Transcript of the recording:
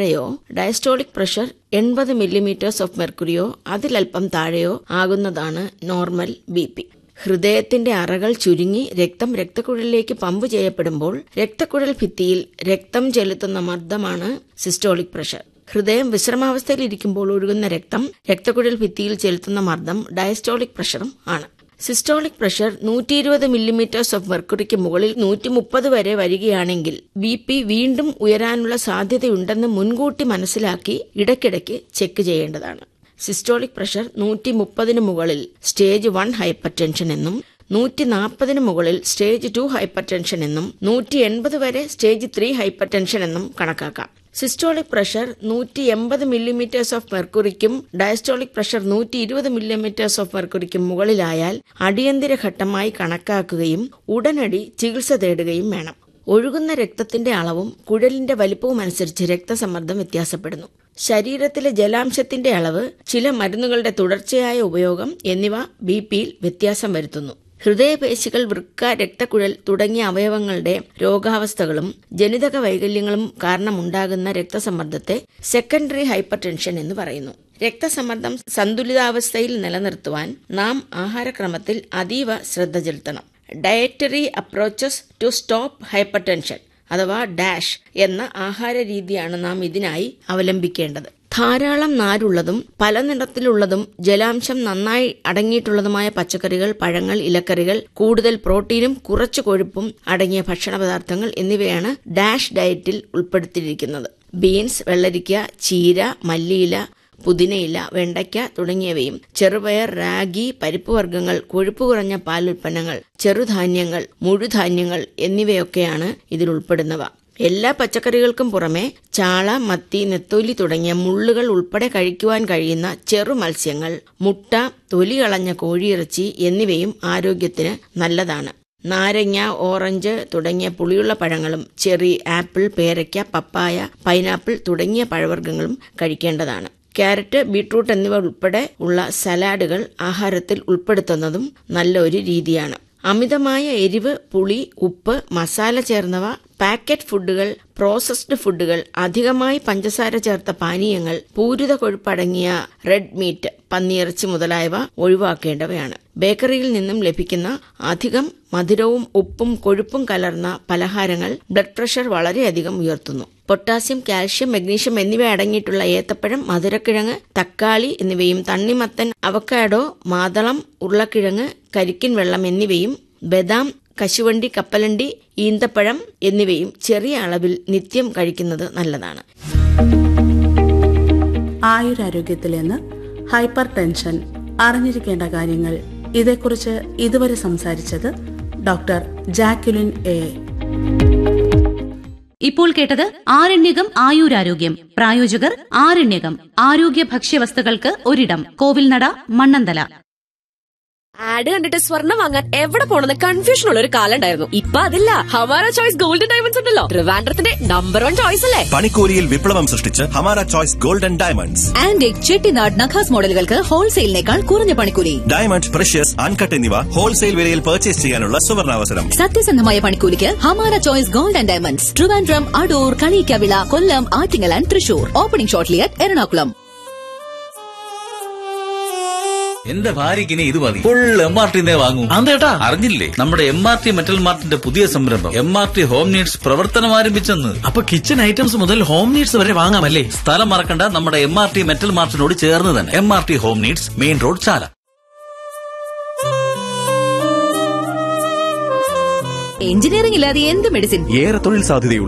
താഴെയോ diastolic pressure എൺപത് millimetres of മെർക്കുറിയോ അതിലൽപ്പം താഴെയോ ആകുന്നതാണ് നോർമൽ ബി പി ഹൃദയത്തിന്റെ അറകൾ ചുരുങ്ങി രക്തം രക്തക്കുഴലിലേക്ക് പമ്പ് ചെയ്യപ്പെടുമ്പോൾ രക്തക്കുഴൽ ഭിത്തിയിൽ രക്തം ചെലുത്തുന്ന മർദ്ദമാണ് സിസ്റ്റോളിക് പ്രഷർ ഹൃദയം വിശ്രമാവസ്ഥയിൽ ഇരിക്കുമ്പോൾ ഒഴുകുന്ന രക്തം രക്തക്കുഴൽ ഭിത്തിയിൽ ചെലുത്തുന്ന മർദ്ദം ഡയസ്റ്റോളിക് പ്രഷറും ആണ് സിസ്റ്റോളിക് പ്രഷർ നൂറ്റി ഇരുപത് മില്ലിമീറ്റേഴ്സ് ഓഫ് മെർക്കുറിക്ക് മുകളിൽ നൂറ്റി മുപ്പത് വരെ വരികയാണെങ്കിൽ ബി പി വീണ്ടും ഉയരാനുള്ള സാധ്യതയുണ്ടെന്ന് മുൻകൂട്ടി മനസ്സിലാക്കി ഇടയ്ക്കിടയ്ക്ക് ചെക്ക് ചെയ്യേണ്ടതാണ് സിസ്റ്റോളിക് പ്രഷർ നൂറ്റി മുപ്പതിന് മുകളിൽ സ്റ്റേജ് വൺ ഹൈപ്പർ ടെൻഷൻ എന്നും നൂറ്റി നാൽപ്പതിന് മുകളിൽ സ്റ്റേജ് ടു ഹൈപ്പർ ടെൻഷൻ എന്നും നൂറ്റി എൺപത് വരെ സ്റ്റേജ് ത്രീ ഹൈപ്പർ ടെൻഷൻ എന്നും കണക്കാക്കാം സിസ്റ്റോളിക് പ്രഷർ നൂറ്റി എൺപത് മില്ലിമീറ്റേഴ്സ് ഓഫ് മെർക്കുറിക്കും ഡയസ്റ്റോളിക് പ്രഷർ നൂറ്റി ഇരുപത് മില്ലിമീറ്റേഴ്സ് ഓഫ് മെർക്കുറിക്കും മുകളിലായാൽ അടിയന്തര ഘട്ടമായി കണക്കാക്കുകയും ഉടനടി ചികിത്സ തേടുകയും വേണം ഒഴുകുന്ന രക്തത്തിന്റെ അളവും കുഴലിന്റെ വലിപ്പവും അനുസരിച്ച് രക്തസമ്മർദ്ദം വ്യത്യാസപ്പെടുന്നു ശരീരത്തിലെ ജലാംശത്തിന്റെ അളവ് ചില മരുന്നുകളുടെ തുടർച്ചയായ ഉപയോഗം എന്നിവ ബി പിയിൽ വ്യത്യാസം വരുത്തുന്നു ഹൃദയപേശികൾ വൃക്ക രക്തക്കുഴൽ തുടങ്ങിയ അവയവങ്ങളുടെ രോഗാവസ്ഥകളും ജനിതക വൈകല്യങ്ങളും കാരണമുണ്ടാകുന്ന രക്തസമ്മർദ്ദത്തെ സെക്കൻഡറി ഹൈപ്പർ ടെൻഷൻ എന്ന് പറയുന്നു രക്തസമ്മർദ്ദം സന്തുലിതാവസ്ഥയിൽ നിലനിർത്തുവാൻ നാം ആഹാരക്രമത്തിൽ അതീവ ശ്രദ്ധ ചെലുത്തണം dietary approaches to stop hypertension അഥവാ ഡാഷ് എന്ന ആഹാര രീതിയാണ് നാം ഇതിനായി അവലംബിക്കേണ്ടത് ധാരാളം നാരുള്ളതും പല നിറത്തിലുള്ളതും ജലാംശം നന്നായി അടങ്ങിയിട്ടുള്ളതുമായ പച്ചക്കറികൾ പഴങ്ങൾ ഇലക്കറികൾ കൂടുതൽ പ്രോട്ടീനും കുറച്ചു കൊഴുപ്പും അടങ്ങിയ ഭക്ഷണ പദാർത്ഥങ്ങൾ എന്നിവയാണ് ഡാഷ് ഡയറ്റിൽ ഉൾപ്പെടുത്തിയിരിക്കുന്നത് ബീൻസ് വെള്ളരിക്ക ചീര മല്ലിയില പുതിനയില വെണ്ടയ്ക്ക തുടങ്ങിയവയും ചെറുപയർ റാഗി പരിപ്പ് വർഗ്ഗങ്ങൾ കൊഴുപ്പ് കുറഞ്ഞ പാലുൽപ്പന്നങ്ങൾ ചെറുധാന്യങ്ങൾ മുഴുധാന്യങ്ങൾ എന്നിവയൊക്കെയാണ് ഇതിൽ ഉൾപ്പെടുന്നവ എല്ലാ പച്ചക്കറികൾക്കും പുറമെ ചാള മത്തി നെത്തോലി തുടങ്ങിയ മുള്ളുകൾ ഉൾപ്പെടെ കഴിക്കുവാൻ കഴിയുന്ന ചെറു മത്സ്യങ്ങൾ മുട്ട തൊലി കളഞ്ഞ കോഴിയിറച്ചി എന്നിവയും ആരോഗ്യത്തിന് നല്ലതാണ് നാരങ്ങ ഓറഞ്ച് തുടങ്ങിയ പുളിയുള്ള പഴങ്ങളും ചെറി ആപ്പിൾ പേരയ്ക്ക പപ്പായ പൈനാപ്പിൾ തുടങ്ങിയ പഴവർഗ്ഗങ്ങളും കഴിക്കേണ്ടതാണ് ക്യാരറ്റ് ബീട്രൂട്ട് എന്നിവ ഉൾപ്പെടെ ഉള്ള സലാഡുകൾ ആഹാരത്തിൽ ഉൾപ്പെടുത്തുന്നതും നല്ല ഒരു രീതിയാണ് അമിതമായ എരിവ് പുളി ഉപ്പ് മസാല ചേർന്നവ പാക്കറ്റ് ഫുഡുകൾ പ്രോസസ്ഡ് ഫുഡുകൾ അധികമായി പഞ്ചസാര ചേർത്ത പാനീയങ്ങൾ പൂരിത കൊഴുപ്പടങ്ങിയ റെഡ് മീറ്റ് പന്നിയിറച്ചി മുതലായവ ഒഴിവാക്കേണ്ടവയാണ് ബേക്കറിയിൽ നിന്നും ലഭിക്കുന്ന അധികം മധുരവും ഉപ്പും കൊഴുപ്പും കലർന്ന പലഹാരങ്ങൾ ബ്ലഡ് പ്രഷർ വളരെയധികം ഉയർത്തുന്നു പൊട്ടാസ്യം കാൽഷ്യം മഗ്നീഷ്യം എന്നിവ അടങ്ങിയിട്ടുള്ള ഏത്തപ്പഴം മധുരക്കിഴങ്ങ് തക്കാളി എന്നിവയും തണ്ണിമത്തൻ അവക്കാഡോ മാതളം ഉരുളക്കിഴങ്ങ് കരിക്കിൻ വെള്ളം എന്നിവയും ബദാം കശുവണ്ടി കപ്പലണ്ടി ഈന്തപ്പഴം എന്നിവയും ചെറിയ അളവിൽ നിത്യം കഴിക്കുന്നത് നല്ലതാണ് ആയുരാരോഗ്യത്തിൽ നിന്ന് ഹൈപ്പർ ടെൻഷൻ അറിഞ്ഞിരിക്കേണ്ട കാര്യങ്ങൾ ഇതേക്കുറിച്ച് ഇതുവരെ സംസാരിച്ചത് ഡോക്ടർ ജാക്യുലിൻ എ ഇപ്പോൾ കേട്ടത് ആരണ്യകം ആയുരാരോഗ്യം പ്രായോജകർ ആരണ്യകം ആരോഗ്യ ഭക്ഷ്യവസ്തുക്കൾക്ക് ഒരിടം കോവിൽനട മണ്ണന്തല ആഡ് കണ്ടിട്ട് സ്വർണ്ണം വാങ്ങാൻ എവിടെ പോണെന്ന് കൺഫ്യൂഷൻ ഉള്ള ഒരു കാലം ഉണ്ടായിരുന്നു ഇപ്പൊ അതില്ല ഹമാര ചോയ്സ് ഗോൾഡൻ ഡയമണ്ട്സ് ഉണ്ടല്ലോ ട്രിവാൻഡ്രത്തിന്റെ നമ്പർ വൺ ചോയ്സ് അല്ലേ പണിക്കൂലിയിൽ വിപ്ലവം സൃഷ്ടിച്ച് Hamara choice golden diamonds antique Chettinad നഖാസ് മോഡലുകൾക്ക് ഹോൾസെയിലിനേക്കാൾ കുറഞ്ഞ പണിക്കൂലി ഡയമണ്ട് പ്രഷ്യസ് അൺകട്ട് എന്നിവ ഹോൾസെയിൽ വിലയിൽ പർച്ചേസ് ചെയ്യാനുള്ള സുവർണാവസരം സത്യസന്ധമായ പണിക്കൂലിക്ക് Hamara choice gold and diamonds Trivandrum Adoor Kallikkavila Kollam Attingal and Thrissur opening shortly at Ernakulam എന്റെ ഭാര്യക്ക് ഇനി ഇത് മതി ഫുൾ എം ആർ ടി വാങ്ങൂ അതേട്ടാ അറിഞ്ഞില്ലേ നമ്മുടെ എം ആർ ടി മെറ്റൽ മാർട്ടിന്റെ പുതിയ സംരംഭം M R T home needs പ്രവർത്തനം ആരംഭിച്ചെന്ന് അപ്പൊ കിച്ചൺ ഐറ്റംസ് മുതൽ ഹോം നീഡ്സ് വരെ വാങ്ങാമല്ലേ സ്ഥലം മറക്കണ്ട നമ്മുടെ എം ആർ ടി മെറ്റൽ മാർട്ടിനോട് ചേർന്ന് തന്നെ M R T home needs main road Chala engineering ഇല്ലാതെ എന്ത് മെഡിസിൻ ഏറെ തൊഴിൽ സാധ്യതയുള്ള